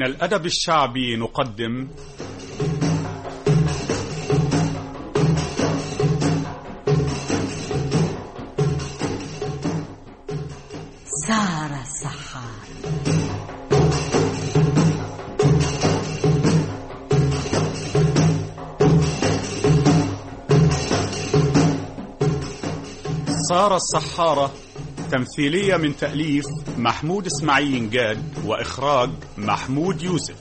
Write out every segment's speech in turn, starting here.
من الأدب الشعبي نقدم سارة السحار سارة السحارة تمثيلية من تأليف محمود اسماعيل جاد وإخراج محمود يوسف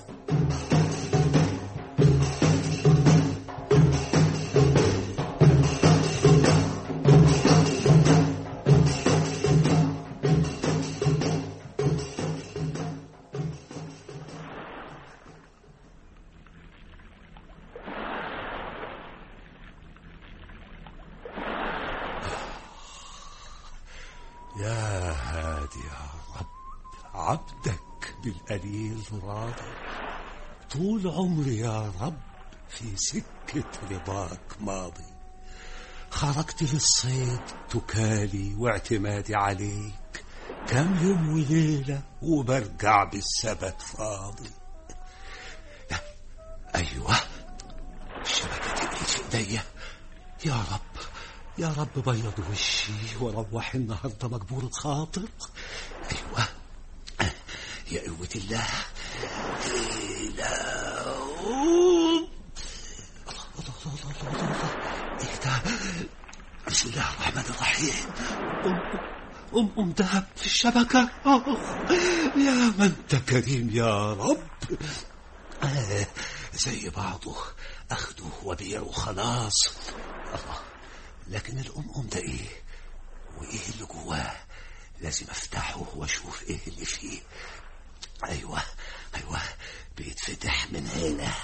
يا هادي يا رب عبدك بالقليل راضي طول عمري يا رب في سكة رضاك ماضي خرجت للصيد تكالي واعتمادي عليك كم يوم وليلة وبرجع بالسبت فاضي أيوة الشبكة تقلت في ايديا يا رب يا رب بيض وشي واروح النهارده مجبور الخاطر ايوه يا قوة الله لا الله الله الله الله الله الله ايه ده بسم الله الرحمن الرحيم ام ام ام دهب في الشبكة آه. يا من انت كريم يا رب آه. زي بعضه اخده وبيعه خلاص الله لكن الأم أم ده إيه وإيه اللي جواه لازم أفتحه وأشوف إيه اللي فيه أيوة أيوة بيتفتح من هنا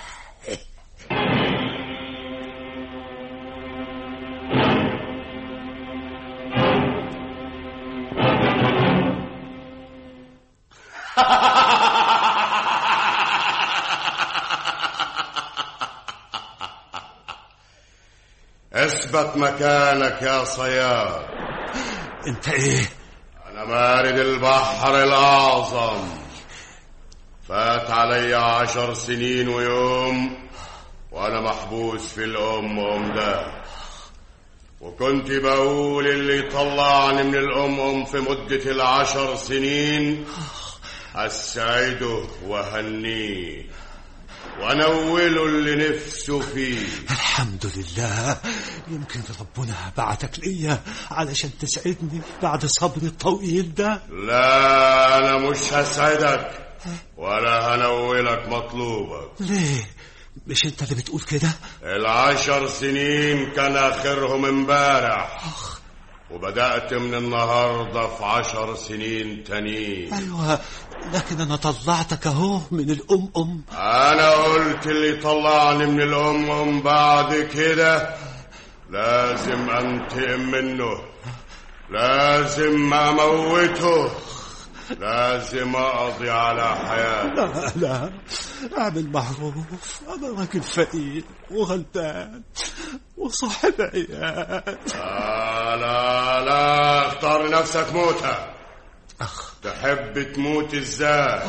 اثبت مكانك يا صياد أنت إيه انا مارد البحر الاعظم فات علي عشر سنين ويوم وانا محبوس في الام ام ده وكنت بقول اللي طلعني من الام ام في مدة العشر سنين اسعده وهنيه وانوله اللي نفسه فيه الحمد لله يمكن ربنا بعتك ليا علشان تسعدني بعد صبري الطويل ده لا انا مش هسعدك ولا هنولك مطلوبك ليه مش انت اللي بتقول كده العشر سنين كان اخرهم امبارح وبدأت من النهاردة في عشر سنين تانيين ايوه لكن انا طلعتك اهو من الام ام انا قلت اللي طلعني من الام ام بعد كده لازم انتقم منه لازم اموته لازم اقضي على حياته لا لا اعمل معروف انا راجل فقير وغلبان وصاحب عيال لا لا لا اختار لنفسك موتة تحب تموت ازاي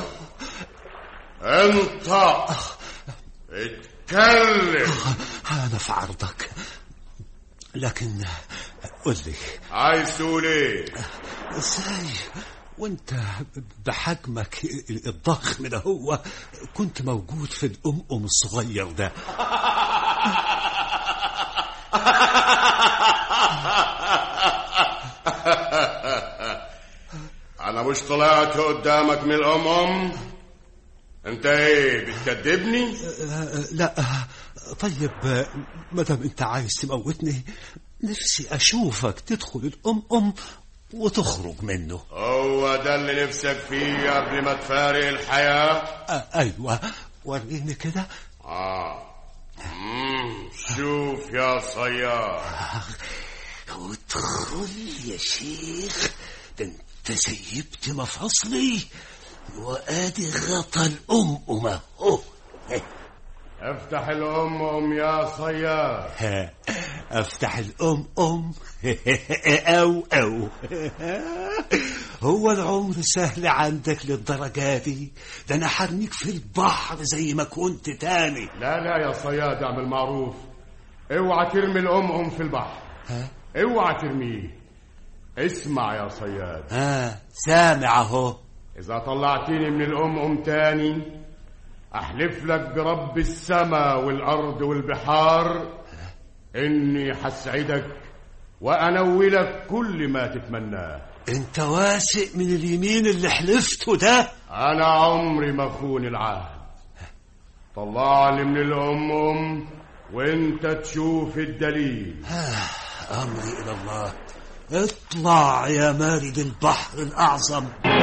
انت اتكلم انا في عرضك لكن قل لي عايز تقول ايه ازاي وانت بحجمك الضخم ده هو كنت موجود في الام ام الصغير ده انا مش طلعت قدامك من الامم انت ايه بتكذبني لا طيب ما دام انت عايز تموتني نفسي اشوفك تدخل الام ام وتخرج منه هو ده اللي نفسك فيه قبل ما تفارق الحياة آه ايوه وريني كده آه مم. شوف يا صياد وادخل يا شيخ ده انت سيبت مفاصلي وادي غطى الام ام اهو افتح الام ام يا صياد ها، افتح الام ام او او هو العمر سهل عندك للدرجة دي ده أنا حرميك في البحر زي ما كنت تاني لا لا يا صياد اعمل معروف اوعى ترمي الام ام في البحر اوعى ترميه اسمع يا صياد ها سامع أهو اذا طلعتني من الام ام تاني احلف لك برب السماء والارض والبحار اني حسعدك وانولك كل ما تتمناه أنت واثق من اليمين اللي حلفته ده انا عمري ما اخون العهد طلعني من الام ام وانت تشوف الدليل أمري إلى الله اطلع يا مارد البحر الأعظم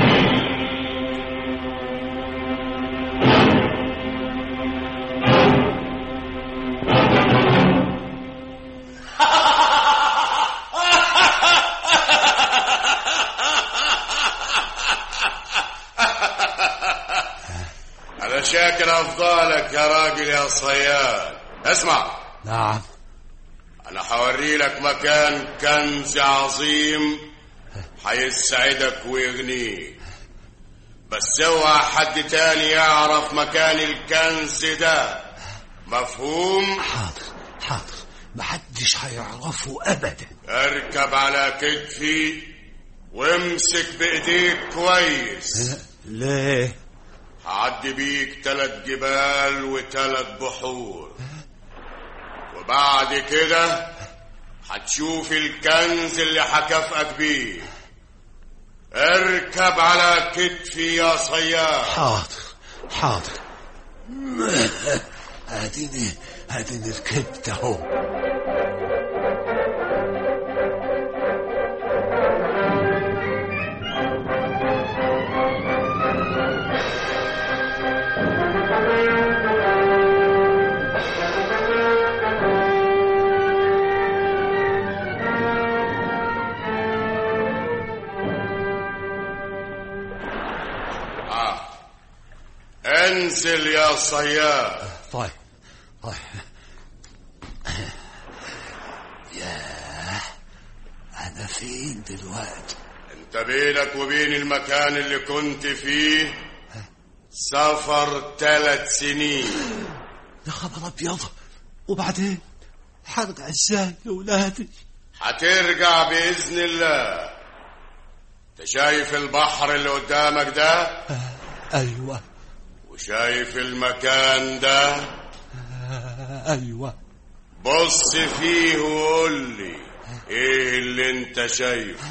انا شاكر افضالك يا راجل يا صياد اسمع نعم انا حوري لك مكان كنز عظيم هيسعدك ويغنيك بس اوعى حد تاني يعرف مكان الكنز ده مفهوم حاضر حاضر محدش هيعرفه أبدا اركب على كتفي وامسك بايديك كويس ليه هعدي بيك تلات جبال وتلات بحور وبعد كده هتشوف الكنز اللي هكافئك بيه اركب على كتفي يا صياد حاضر حاضر اديني اديني ركبت اهو انزل يا صياد طيب طيب ياه انا فين دلوقتي انت بينك وبين المكان اللي كنت فيه سفر ثلاث سنين يا خبر ابيض وبعدين هرجع ازاي لاولادي هترجع بإذن الله انت شايف البحر اللي قدامك ده ايوه وشايف المكان ده ايوه بص فيه وقول لي ايه اللي انت شايفه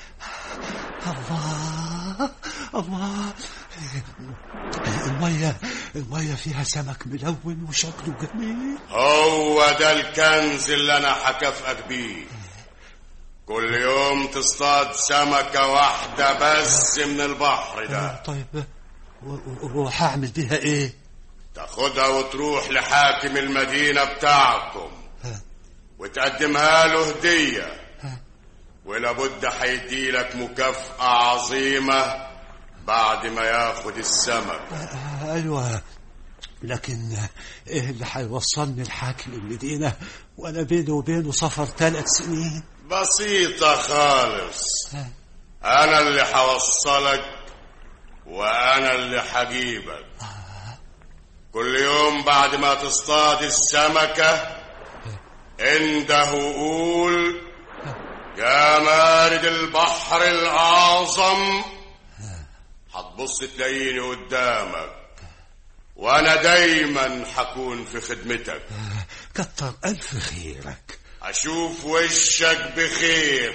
الله الله المية المية فيها سمك ملون وشكله جميل هو ده الكنز اللي انا هكافئك بيه كل يوم تصطاد سمكة واحدة بس من البحر ده طيب و- و- وهعمل بيها ايه تاخدها وتروح لحاكم المدينة بتاعكم وتقدمها له هدية ولابد هيديلك مكافأة عظيمة بعد ما ياخد السمك ايوه لكن ايه اللي هيوصلني لحاكم المدينة وانا بيني وبينه سفر ثلاث سنين بسيطة خالص أنا اللي هوصلك وأنا اللي هجيبك كل يوم بعد ما تصطاد السمكة انده وقول يا مارد البحر الأعظم هتبص تلاقيني قدامك وأنا دايما هكون في خدمتك كتر الف خيرك أشوف وشك بخير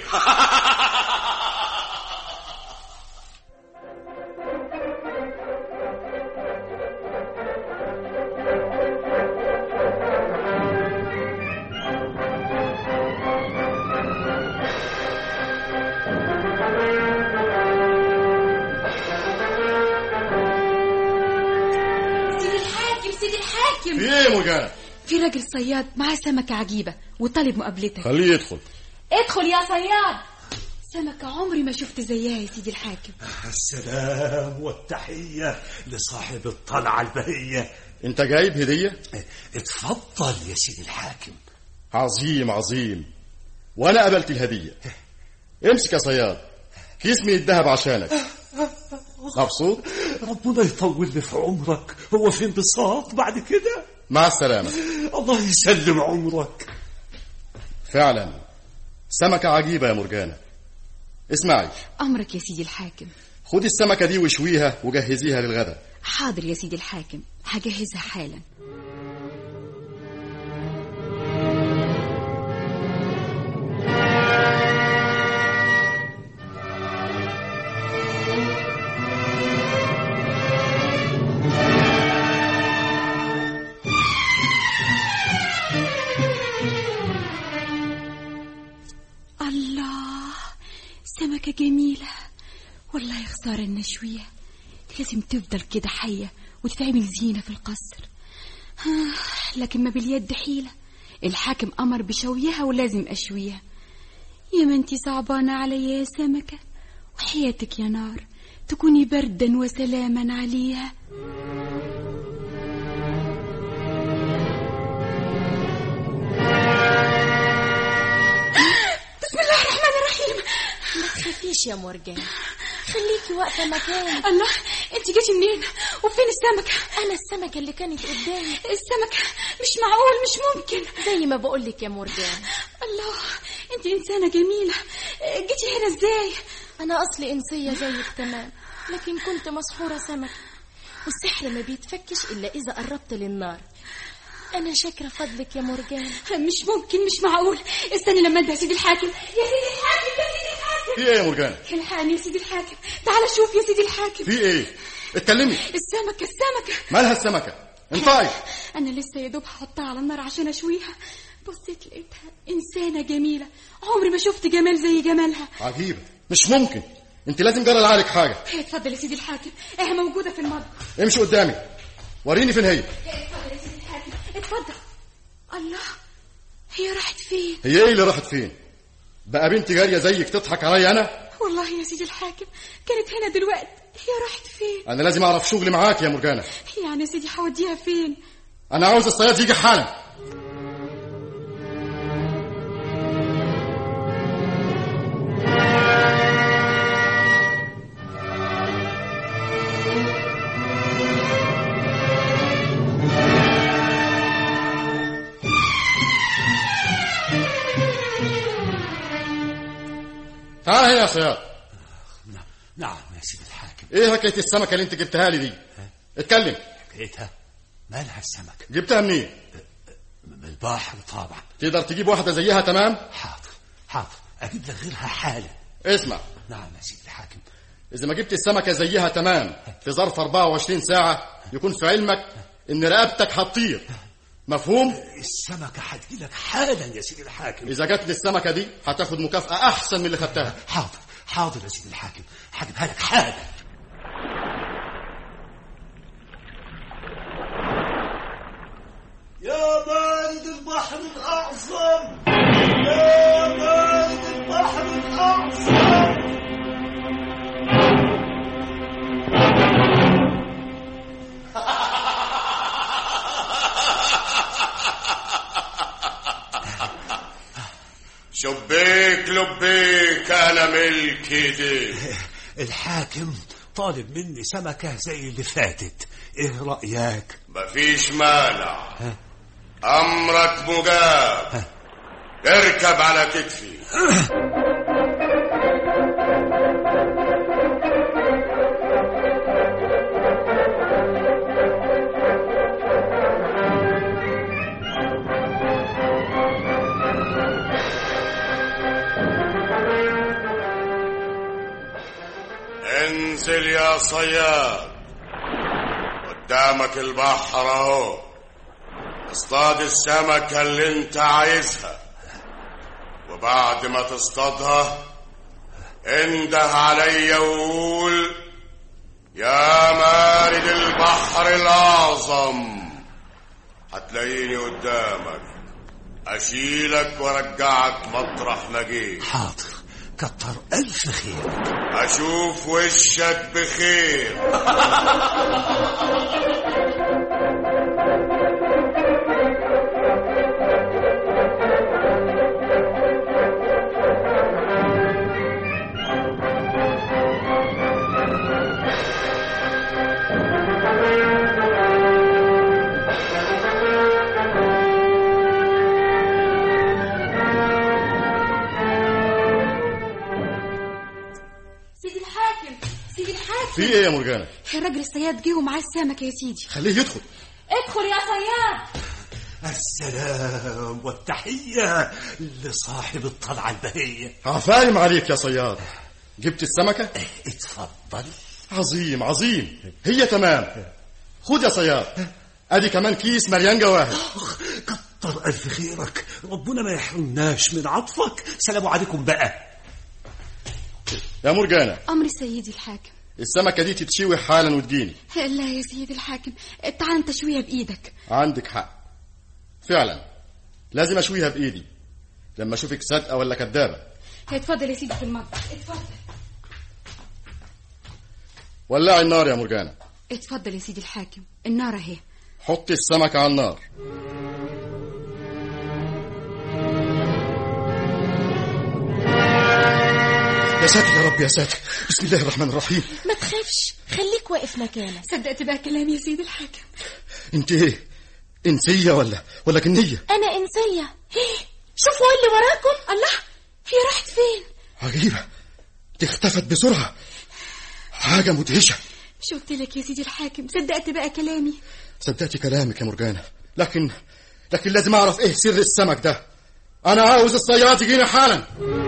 سيدي الحاكم سيدي الحاكم في ايه مجاهد في راجل صياد معاه سمكة عجيبة وطالب مقابلتك خليه يدخل ادخل يا صياد سمكة عمري ما شفت زيها يا سيدي الحاكم السلام والتحية لصاحب الطلعة البهية انت جايب هديه اتفضل يا سيدي الحاكم عظيم عظيم وانا قبلت الهديه امسك يا صياد كيس من الذهب عشانك مبسوط ربنا يطول لي في عمرك هو في انبساط بعد كده مع السلامة الله يسلم عمرك فعلا سمكة عجيبة يا مرجانة اسمعي أمرك يا سيدي الحاكم خدي السمكة دي وشويها وجهزيها للغدا حاضر يا سيدي الحاكم هجهزها حالا الله سمكة جميلة والله يا خسارة النشوية لازم تفضل كده حية وتتعمل زينة في القصر آه، لكن ما باليد حيلة الحاكم أمر بشويها ولازم أشويها يا ما انتي صعبانة عليا يا سمكة وحياتك يا نار تكوني بردا وسلاما عليها بسم الله الرحمن الرحيم ما تخافيش يا مرجان خليكي واقفة مكانك الله انت جيتي منين وفين السمكة أنا السمكة اللي كانت قدامي السمكة مش معقول مش ممكن زي ما بقولك يا مرجان الله انت انسانة جميلة جيتي هنا ازاي أنا أصلي إنسية زيك تمام لكن كنت مسحورة سمكة والسحر ما بيتفكش إلا إذا قربت للنار أنا شاكرة فضلك يا مرجان مش ممكن مش معقول استني لما انت يا سيدي الحاكم يا سيدي الحاكم يا سيدي الحاكم في ايه يا مرجانة الحقني يا سيدي الحاكم تعال شوف يا سيدي الحاكم في ايه اتكلمي السمكة السمكة مالها السمكة انطقي انا لسه يا دوب هحطها على النار عشان اشويها بصيت لقيتها انسانة جميلة عمري ما شفت جمال زي جمالها عجيبة مش ممكن انت لازم جرى لعلك حاجة اتفضل يا سيدي الحاكم اهي موجودة في المطبخ امشي قدامي وريني فين هي اتفضل يا سيدي الحاكم اتفضل الله هي راحت فين هي ايه اللي راحت فين بقى بنت جارية زيك تضحك عليا انا والله يا سيدي الحاكم كانت هنا دلوقتي هي راحت فين انا لازم اعرف شغلي معاك يا مرجانة يعني يا سيدي هوديها فين انا عاوز الصياد يجي حالا تعال هنا يا صياد نعم يا سيدي الحاكم ايه حكايه السمكه اللي انت جبتها لي دي اتكلم لقيتها مالها السمك جبتها منين من البحر طبعا تقدر تجيب واحده زيها تمام حاضر حاضر اجيب لك غيرها حالا اسمع نعم يا سيدي الحاكم اذا ما جبت السمكه زيها تمام في ظرف 24 ساعه يكون في علمك ان رقبتك هتطير مفهوم السمكة هتجي لك حالا يا سيدي الحاكم اذا جت لي السمكه دي هتاخد مكافاه احسن من اللي خدتها حاضر حاضر يا سيدي الحاكم هجيبها لك حالا يا بارد البحر الأعظم يا بارد البحر الأعظم شبيك لبيك انا ملك ايديك الحاكم طالب مني سمكة زي اللي فاتت ايه رأيك مفيش مانع امرك مجاب اركب على كتفي انزل يا صياد قدامك البحر اهو اصطاد السمكة اللي انت عايزها وبعد ما تصطادها انده عليا وقول يا مارد البحر الاعظم هتلاقيني قدامك اشيلك وارجعك مطرح ما جيت حاضر كتر ألف خير اشوف وشك بخير الحاكم في ايه يا مرجانة الراجل الصياد جه ومعاه السمكة يا سيدي خليه يدخل ادخل يا صياد السلام والتحية لصاحب الطلعة البهية عفايم عليك يا صياد جبت السمكة اتفضل عظيم عظيم هي تمام خد يا صياد ادي كمان كيس مليان جواهر كتر ألف خيرك ربنا ما يحرمناش من عطفك سلام عليكم بقى يا مرجانة أمر سيدي الحاكم السمكة دي تتشوي حالا وتجيني لا يا سيدي الحاكم تعال انت شويها بإيدك عندك حق فعلا لازم اشويها بايدي لما اشوفك صادقه ولا كدابه اتفضل يا سيدي في المطبخ اتفضل ولعي النار يا مرجانة اتفضل يا سيدي الحاكم النار اهي حطي السمكة على النار يا ساتر يا رب يا ساتر بسم الله الرحمن الرحيم ما تخافش خليك واقف مكانك صدقت بقى كلامي يا سيدي الحاكم انت ايه انسية ولا ولا جنية أنا إنسية شوفوا اللي وراكم الله هي راحت فين عجيبة دي اختفت بسرعة حاجة مدهشة شو قلت لك يا سيدي الحاكم صدقت بقى كلامي صدقتي كلامك يا مرجانة لكن لكن لازم اعرف ايه سر السمك ده انا عاوز الصياد يجيني حالا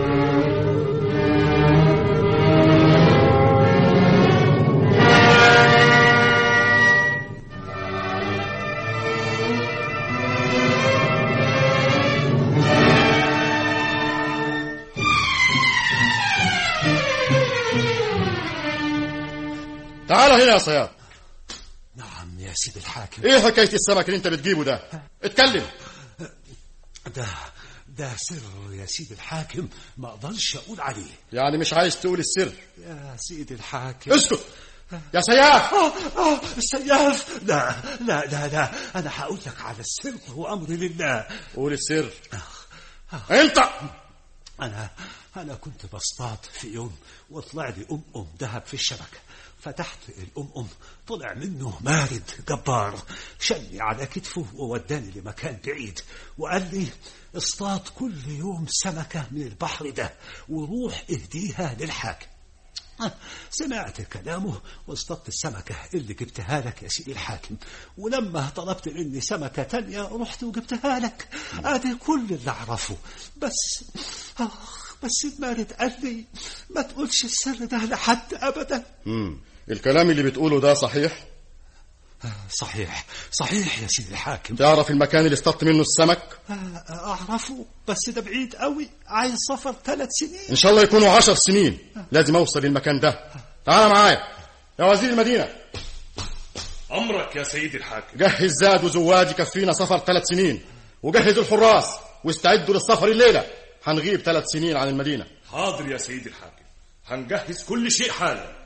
تعال هنا يا صياد نعم يا سيد الحاكم ايه حكايه السمك اللي انت بتجيبه ده اتكلم ده ده سر يا سيد الحاكم ما اقدرش اقول عليه يعني مش عايز تقول السر يا سيد الحاكم اسكت يا سياف آه آه السياف لا لا لا لا انا هقول لك على السر وامري لله قول السر انت انا انا كنت بصطاد في يوم وطلع لي ام ام ذهب في الشبكه فتحت الام ام طلع منه مارد جبار شلني على كتفه ووداني لمكان بعيد وقال لي اصطاد كل يوم سمكه من البحر ده وروح اهديها للحاكم سمعت كلامه واصطدت السمكة اللي جبتها لك يا سيدي الحاكم ولما طلبت مني سمكة تانية رحت وجبتها لك ادي كل اللي اعرفه بس اخ بس المارد قال لي ما تقولش السر ده لحد ابدا مم. الكلام اللي بتقوله ده صحيح صحيح صحيح يا سيدي الحاكم تعرف المكان اللي اصطدت منه السمك اعرفه بس ده بعيد قوي عايز سفر ثلاث سنين ان شاء الله يكونوا عشر سنين لازم اوصل للمكان ده تعال معايا يا وزير المدينة أمرك يا سيدي الحاكم جهز زاد وزواج يكفينا سفر ثلاث سنين وجهز الحراس واستعدوا للسفر الليلة هنغيب ثلاث سنين عن المدينة حاضر يا سيدي الحاكم هنجهز كل شيء حالا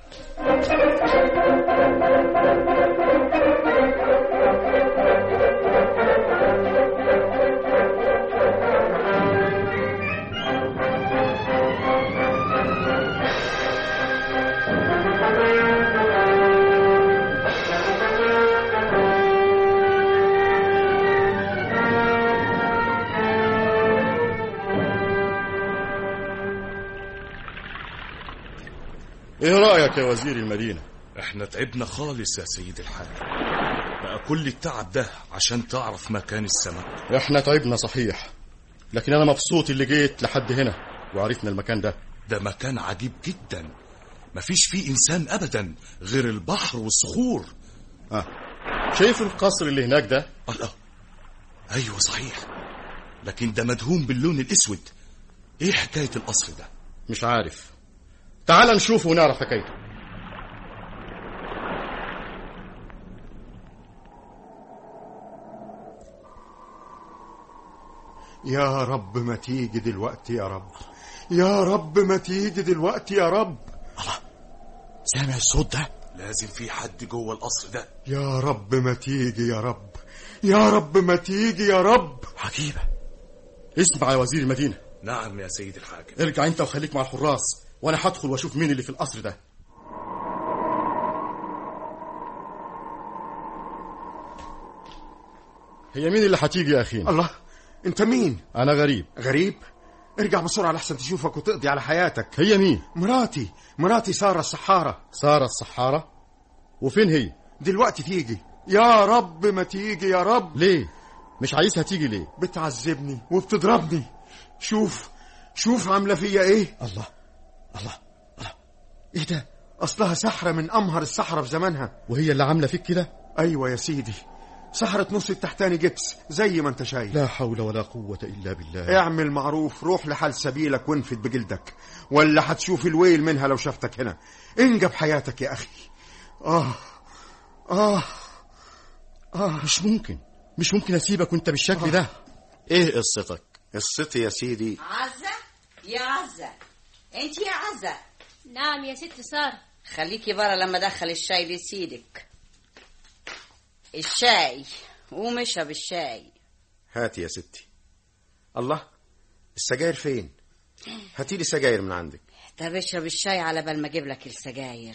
ايه رأيك يا وزير المدينة احنا تعبنا خالص يا سيدي الحاكم بقى كل التعب ده عشان تعرف مكان السمك احنا تعبنا صحيح لكن انا مبسوط اللي جيت لحد هنا وعرفنا المكان ده ده مكان عجيب جدا مفيش فيه إنسان أبدا غير البحر والصخور اه شايف القصر اللي هناك ده الله أيوة صحيح لكن ده مدهون باللون الأسود إيه حكاية القصر ده مش عارف تعال نشوفه ونعرف حكايته يا رب ما تيجي دلوقتي يا رب يا رب ما تيجي دلوقتي يا رب سامع الصوت ده لازم في حد جوه القصر ده يا رب ما تيجي يا رب يا رب ما تيجي يا رب عجيبة اسمع يا وزير المدينة نعم يا سيدي الحاكم ارجع انت وخليك مع الحراس وانا هدخل واشوف مين اللي في القصر ده هي مين اللي هتيجي يا اخينا الله انت مين انا غريب غريب ارجع بسرعة لحسن تشوفك وتقضي على حياتك هي مين مراتي مراتي سارة السحارة سارة السحارة وفين هي دلوقتي تيجي يا رب ما تيجي يا رب ليه مش عايزها تيجي ليه بتعذبني وبتضربني شوف شوف عاملة فيا ايه الله الله الله ايه ده اصلها سحرة من امهر السحرة في زمانها وهي اللي عامله فيك كده ايوه يا سيدي سحرة نص التحتاني جبس زي ما انت شايف لا حول ولا قوة إلا بالله اعمل معروف روح لحال سبيلك وانفد بجلدك ولا هتشوف الويل منها لو شفتك هنا انجب حياتك يا اخي اه اه اه مش ممكن مش ممكن أسيبك وانت بالشكل ده ايه قصتك قصتي يا سيدي عزة يا عزة انت يا عزة نعم يا ست سارة خليكي برا لما ادخل الشاي لسيدك الشاي قوم اشرب الشاي هاتي يا ستي الله السجاير فين هاتي لي سجاير من عندك طب اشرب الشاي على بال ما اجيب لك السجاير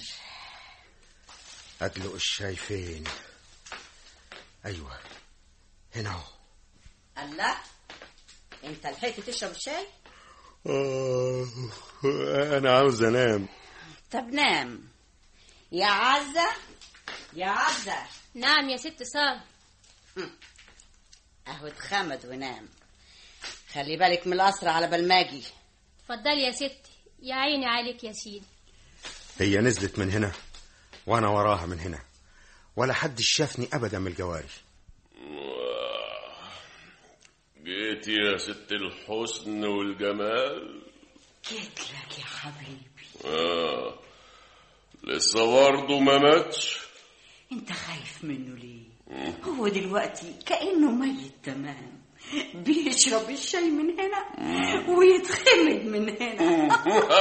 ادلق الشاي فين ايوه هنا اهو الله انت لحقت تشرب الشاي آه، انا عاوز انام طب نام يا عزة يا عزة نعم يا ست سارة اهو اتخمد ونام خلي بالك من القصر على بال ما اجي اتفضلي يا ستي يا عيني عليك يا سيدي هي نزلت من هنا وانا وراها من هنا ولا حد شافني ابدا من الجواري جيت يا ست الحسن والجمال جيت لك يا حبيبي آه. لسه برضه ما ماتش انت خايف منه ليه هو دلوقتي كأنه ميت تمام بيشرب الشاي من هنا ويتخمد من هنا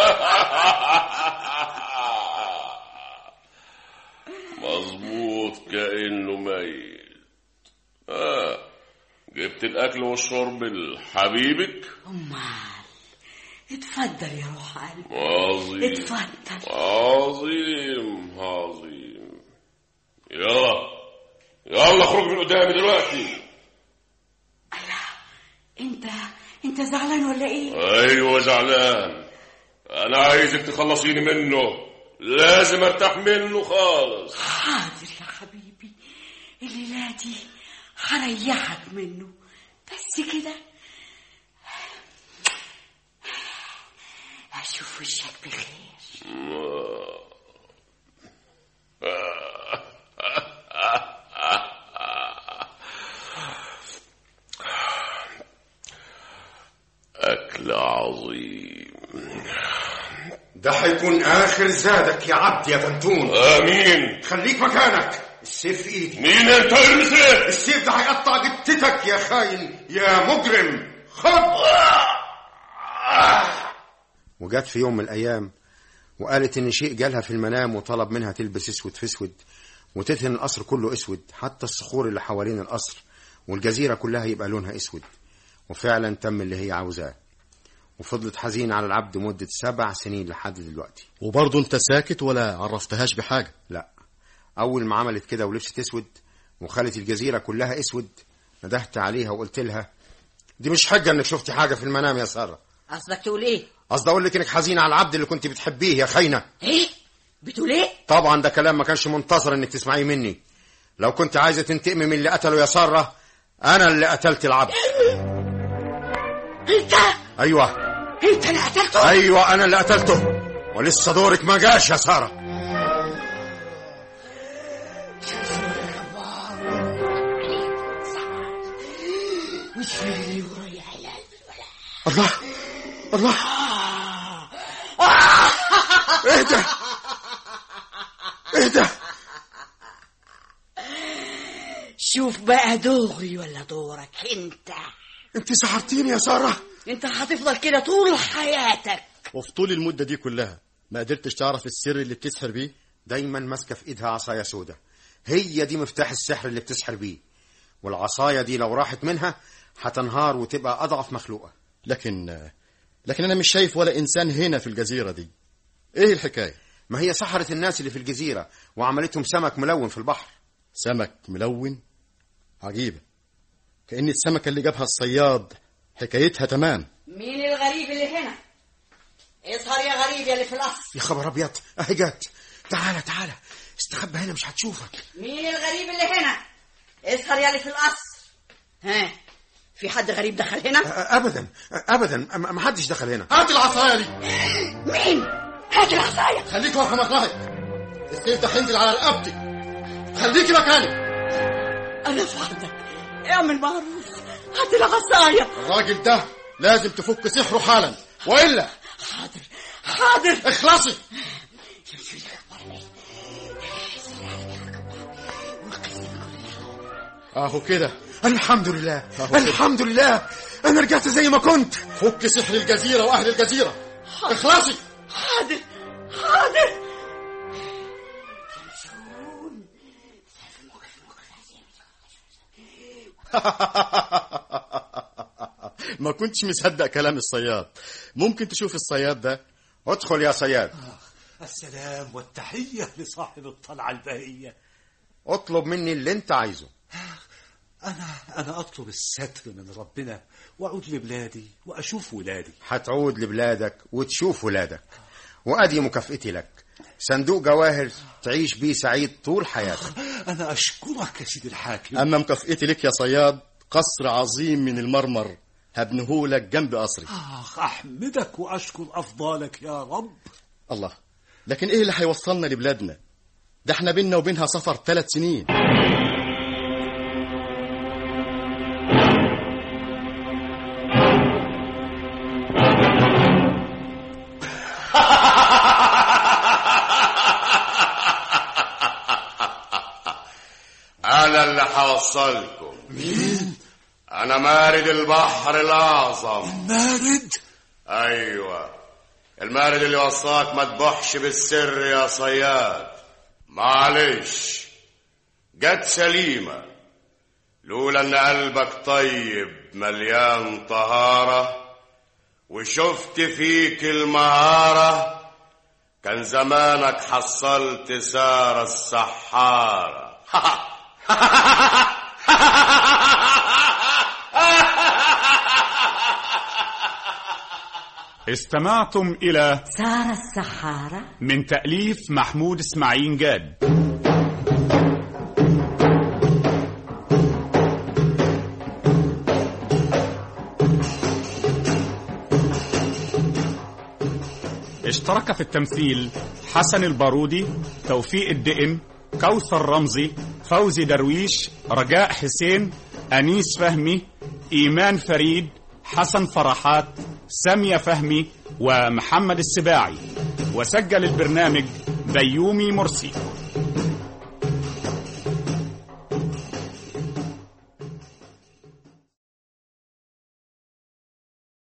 مظبوط كأنه ميت آه. جبت الأكل والشرب لحبيبك امال اتفضل يا روح قلبي عظيم اتفضل عظيم عظيم يلا يلا اخرج من قدامي دلوقتي انت انت زعلان ولا ايه ايوه زعلان انا عايزك تخلصيني منه لازم ارتاح منه خالص حاضر يا حبيبي الليلة دي هريحك منه بس كده اشوف وشك بخير اكل عظيم ده هيكون اخر زادك يا عبد يا فنتون امين خليك مكانك السيف في ايدي مين انت المسيح السيف ده هيقطع جبتتك يا خاين يا مجرم خد وجت في يوم من الايام وقالت ان شيء جالها في المنام وطلب منها تلبس اسود في اسود وتدهن القصر كله اسود حتى الصخور اللي حوالين القصر والجزيره كلها يبقى لونها اسود وفعلا تم اللي هي عاوزاه وفضلت حزينة على العبد مدة سبع سنين لحد دلوقتي وبرضه انت ساكت ولا عرفتهاش بحاجة لا أول ما عملت كده ولبست أسود وخلت الجزيرة كلها أسود ندهت عليها وقلت لها دي مش حجة إنك شفتي حاجة في المنام يا سارة قصدك تقول ايه قصدي أقول لك إنك حزينة على العبد اللي كنت بتحبيه يا خاينة ايه بتقول ايه طبعا ده كلام ما كانش منتظر إنك تسمعيه مني لو كنت عايزة تنتقمي من اللي قتله يا سارة أنا اللي قتلت العبد انت أيوه انت اللي قتلته أيوه أنا اللي قتلته ولسه دورك ما جاش يا سارة الله الله ايه ده ايه ده شوف بقى دوري ولا دورك انت انت سحرتيني يا سارة انت هتفضل كده طول حياتك وفي طول المدة دي كلها ما قدرتش تعرف السر اللي بتسحر بيه دايما ماسكة في ايدها عصاية سودة هي دي مفتاح السحر اللي بتسحر بيه والعصاية دي لو راحت منها هتنهار وتبقى أضعف مخلوقة لكن لكن انا مش شايف ولا انسان هنا في الجزيرة دي ايه الحكاية ما هي سحرت الناس اللي في الجزيرة وعملتهم سمك ملون في البحر سمك ملون عجيبة كأن السمكة اللي جابها الصياد حكايتها تمام مين الغريب اللي الغريب يلي في القصر يا خبر ابيض اهي جت تعالى تعالى استخبى هنا مش هتشوفك مين الغريب اللي هنا اسهر يلي في القصر ها في حد غريب دخل هنا أ- ابدا ابدا ما ما حدش دخل هنا هات العصايه دي مين هات العصايه خليك واقفه مكانك السيف ده هينزل على رقبتك خليكي مكانك انا في عرضك اعمل معروف هات العصايه الراجل ده لازم تفك سحره حالا والا حاضر حاضر اخلصي اهو كده الحمد لله أهو كده. الحمد لله انا رجعت زي ما كنت فك سحر الجزيره واهل الجزيره اخلصي حاضر حاضر ما كنتش مصدق كلام الصياد ممكن تشوف الصياد ده ادخل يا صياد السلام والتحية لصاحب الطلعة البهية اطلب مني اللي انت عايزه أنا أنا أطلب الستر من ربنا وأعود لبلادي وأشوف ولادي هتعود لبلادك وتشوف ولادك وادي مكافئتي لك صندوق جواهر تعيش بيه سعيد طول حياتك أنا أشكرك يا سيدي الحاكم اما مكافئتي لك يا صياد قصر عظيم من المرمر هبنهولك جنب قصري آخ أحمدك وأشكر أفضالك يا رب الله لكن ايه اللي هيوصلنا لبلادنا ده احنا بينا وبينها سفر ثلاث سنين انا اللي هوصلكم مين انا مارد البحر الاعظم مارد ايوه المارد اللي وصاك ما تبحش بالسر يا صياد معلش جت سليمة لولا ان قلبك طيب مليان طهارة وشفت فيك المهارة كان زمانك حصلت سارة السحارة استمعتم إلى سارة السحارة من تأليف محمود إسماعيل جاد اشترك في التمثيل حسن البارودي توفيق الدئم كوثر رمزي فوزي درويش رجاء حسين أنيس فهمي إيمان فريد حسن فرحات سامية فهمي ومحمد السباعي وسجل البرنامج بيومي مرسي